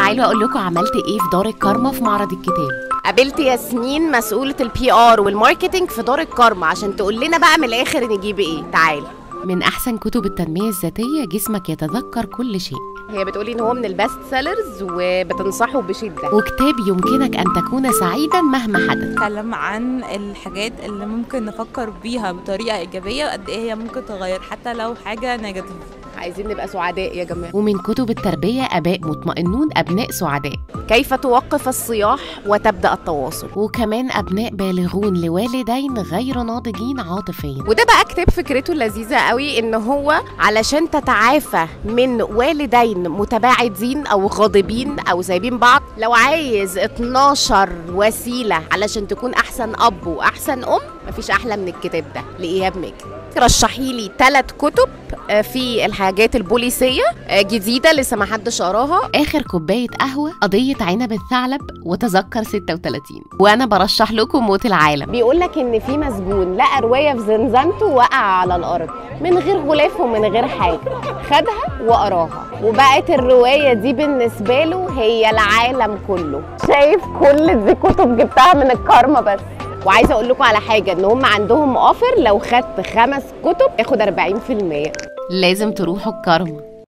تعالوا اقول لكم عملت ايه في دار الكارما في معرض الكتاب قابلت ياسمين مسؤولة البي ار والماركتينج في دار الكارما عشان تقول لنا بقى من الاخر نجيب ايه تعال من احسن كتب التنميه الذاتيه جسمك يتذكر كل شيء هي بتقولي ان هو من البست سيلرز وبتنصحه بشدة وكتاب يمكنك ان تكون سعيدا مهما حدث بتتكلم عن الحاجات اللي ممكن نفكر بيها بطريقة إيجابية وقد إيه هي ممكن تغير حتى لو حاجة نيجاتيف عايزين نبقى سعداء يا جماعة ومن كتب التربيه اباء مطمئنون ابناء سعداء كيف توقف الصياح وتبدأ التواصل وكمان ابناء بالغون لوالدين غير ناضجين عاطفيا وده بقى كتاب فكرته لذيذة قوي ان هو علشان تتعافى من والدين متباعدين او غاضبين او سايبين بعض لو عايز 12 وسيلة علشان تكون احسن اب واحسن ام مفيش احلى من الكتاب ده لايهاب ماجد رشحي لي ثلاث كتب آه، في الحاجات البوليسية آه، جديدة لسه ما حدش قراها اخر كوبايه قهوه قضيه عنب الثعلب وتذكر 36 وانا برشح لكم موت العالم بيقول لك ان في مسجون لقى روايه في زنزانته وقع على الارض من غير غلاف ومن غير حاجه خدها وقراها وبقت الروايه دي بالنسبه له هي العالم كله شايف كل دي كتب جبتها من الكارما بس وعايزه اقول لكم على حاجه ان هم عندهم اوفر لو خدت خمس كتب اخد 40% لازم تروحوا الكرم